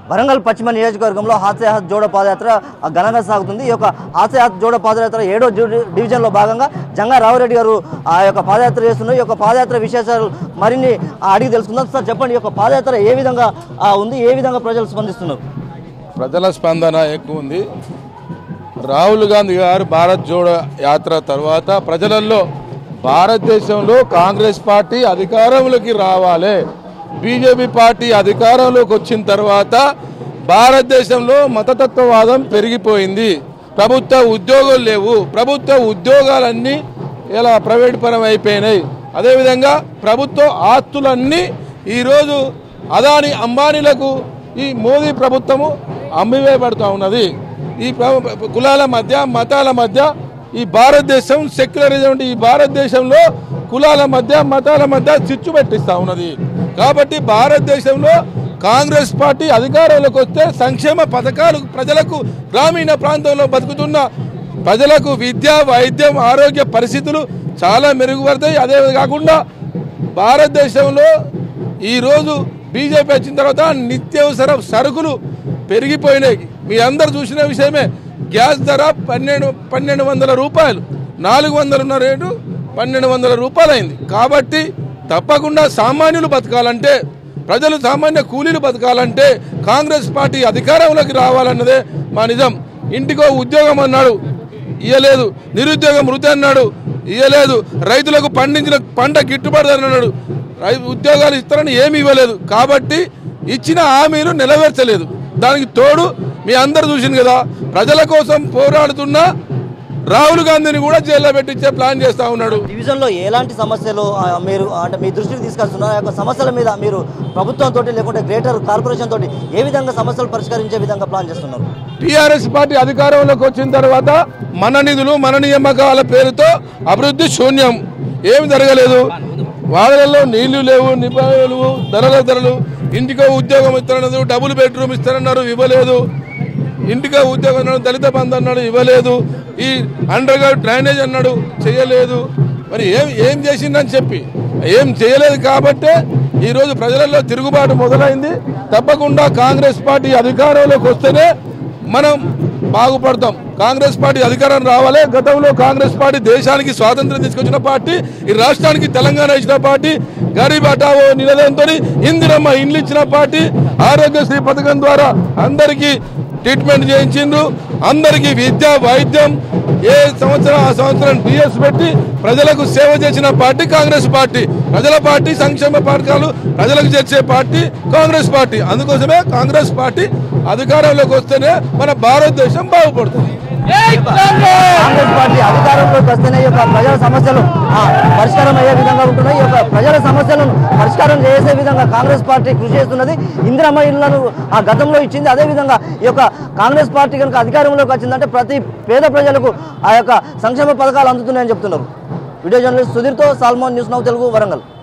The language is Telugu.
వరంగల్ పశ్చిమ నియోజకవర్గంలో హాస్య హాత్ జోడ పాదయాత్ర ఆ, ఘనంగా సాగుతుంది ఈ యొక్క హాస్య హాత్ జోడ పాదయాత్ర ఏడో జు- డివిజన్లో భాగంగా జంగా రావురెడ్డి గారు ఆ యొక్క పాదయాత్ర చేస్తున్నారు ఈ యొక్క పాదయాత్ర విశేషాలు మరిన్ని ఆ, అడిగి తెలుసుకుందాం సార్ చెప్పండి ఈ యొక్క పాదయాత్ర ఏ విధంగా ఆ, ఉంది ఏ విధంగా ప్రజలు స్పందిస్తున్నారు ప్రజల స్పందన ఎక్కువ ఉంది రాహుల్ గాంధీ గారు భారత్ జోడో యాత్ర తర్వాత ప్రజలలో భారతదేశంలో కాంగ్రెస్ పార్టీ అధికారంలోకి రావాలి బీజేపీ పార్టీ అధికారంలోకి వచ్చిన తర్వాత భారతదేశంలో మతతత్వవాదం పెరిగిపోయింది ప్రభుత్వ ఉద్యోగాలు లేవు ప్రభుత్వ ఉద్యోగాలన్నీ ఇలా ప్రైవేట్ పరం అయిపోయినాయి అదేవిధంగా ప్రభుత్వ ఆస్తులన్నీ ఈరోజు అదాని అంబానీలకు ఈ మోదీ ప్రభుత్వము అమ్మివేయబడుతూ ఉన్నది ఈ ప్ర- కులాల మధ్య మతాల మధ్య ఈ భారతదేశం సెక్యులరిజం ఈ భారతదేశంలో కులాల మధ్య మతాల మధ్య చిచ్చు పెట్టిస్తూ ఉన్నది కాబట్టి భారతదేశంలో కాంగ్రెస్ పార్టీ అధికారంలోకి వస్తే సంక్షేమ పథకాలు ప్రజలకు గ్రామీణ ప్రాంతంలో బతుకుతున్న ప్రజలకు విద్య వైద్యం ఆరోగ్య పరిస్థితులు చాలా మెరుగుపడతాయి అదే కాకుండా భారతదేశంలో ఈరోజు బీజేపీ వచ్చిన తర్వాత నిత్యావసర సరుకులు పెరిగిపోయినాయి మీ అందరు చూసిన విషయమే గ్యాస్ ధర పన్నెండు పన్నెండు వందల రూపాయలు నాలుగు వందలున్న రేటు పన్నెండు వందల రూపాయలు అయింది కాబట్టి తప్పకుండా సామాన్యులు బతకాలంటే ప్రజలు సామాన్య కూలీలు బతకాలంటే కాంగ్రెస్ పార్టీ అధికారంలోకి రావాలన్నదే మా నిజం ఇంటికో ఉద్యోగం అన్నాడు ఇయ్యలేదు నిరుద్యోగ మృతి అన్నాడు ఇయ్యలేదు రైతులకు పండించిన పంట గిట్టుబాటు ధర అన్నాడు రై ఉద్యోగాలు ఇస్తారని ఏమి ఇవ్వలేదు కాబట్టి ఇచ్చిన హామీలు నెరవేర్చలేదు దానికి తోడు మీ అందరు చూసింది కదా ప్రజల కోసం పోరాడుతున్న రాహుల్ గాంధీని కూడా జైల్లో పెట్టించే ప్లాన్ చేస్తా ఉన్నాడు డివిజన్లో ఎలాంటి సమస్యలు ఆ, మీరు అంటే మీ దృష్టికి తీసుకొస్తున్నారు ఆ యొక్క సమస్యల మీద మీరు ప్రభుత్వంతో లేకుంటే గ్రేటర్ కార్పొరేషన్ తోటి ఏ విధంగా సమస్యలు పరిష్కరించే విధంగా ప్లాన్ చేస్తున్నారు టీఆర్ఎస్ పార్టీ అధికారంలోకి వచ్చిన తర్వాత మన నిధులు మన నియామకాల పేరుతో అభివృద్ధి శూన్యం ఏమి జరగలేదు వాదనల్లో నీళ్లు లేవు నిబంధనలు లేవు ధరల ధరలు ఇంటికో ఉద్యోగం ఇస్తారన్నారు డబుల్ బెడ్రూమ్ ఇస్తారన్నారు ఇవ్వలేదు ఇంటికో ఉద్యోగం అన్నాడు దళిత బంధు అన్నాడు ఇవ్వలేదు ఈ అండర్ గ్రౌండ్ డ్రైనేజ్ అన్నాడు చేయలేదు మరి ఏం ఏం చేసిందని చెప్పి ఏం చేయలేదు కాబట్టే ఈరోజు ప్రజలలో తిరుగుబాటు మొదలైంది తప్పకుండా కాంగ్రెస్ పార్టీ అధికారంలోకి వస్తేనే మనం బాగుపడతాం కాంగ్రెస్ పార్టీ అధికారం రావాలి గతంలో కాంగ్రెస్ పార్టీ దేశానికి స్వాతంత్రం తీసుకొచ్చిన పార్టీ ఈ రాష్ట్రానికి తెలంగాణ ఇచ్చిన పార్టీ గరీబ్ హఠావో నిలదంతో ఇందిరమ్మ ఇండ్లు ఇచ్చిన పార్టీ ఆరోగ్యశ్రీ పథకం ద్వారా అందరికీ ట్రీట్మెంట్ చేయించిండ్రు అందరికీ విద్య వైద్యం ఏ సంవత్సరం ఆ సంవత్సరం డిఎస్ పెట్టి ప్రజలకు సేవ చేసిన పార్టీ కాంగ్రెస్ పార్టీ ప్రజల పార్టీ సంక్షేమ పథకాలు ప్రజలకు చేర్చే పార్టీ కాంగ్రెస్ పార్టీ అందుకోసమే కాంగ్రెస్ పార్టీ అధికారంలోకి వస్తేనే మన భారతదేశం బాగుపడుతుంది కాంగ్రెస్ పార్టీ అధికారంలోకి వస్తేనే ఈ యొక్క ప్రజల సమస్యలు ఆ, పరిష్కారం అయ్యే విధంగా ఉంటున్నాయి ఈ యొక్క ప్రజల సమస్యలను పరిష్కారం చేసే విధంగా కాంగ్రెస్ పార్టీ కృషి చేస్తున్నది ఇందిరమ్మ ఇళ్లను ఆ గతంలో ఇచ్చింది అదే విధంగా ఈ యొక్క కాంగ్రెస్ పార్టీ కనుక అధికారంలోకి వచ్చిందంటే ప్రతి పేద ప్రజలకు ఆ యొక్క సంక్షేమ పథకాలు అందుతున్నాయని చెప్తున్నారు వీడియో జర్నలిస్ట్ సుధీర్తో Salmon News Now Telugu Warangal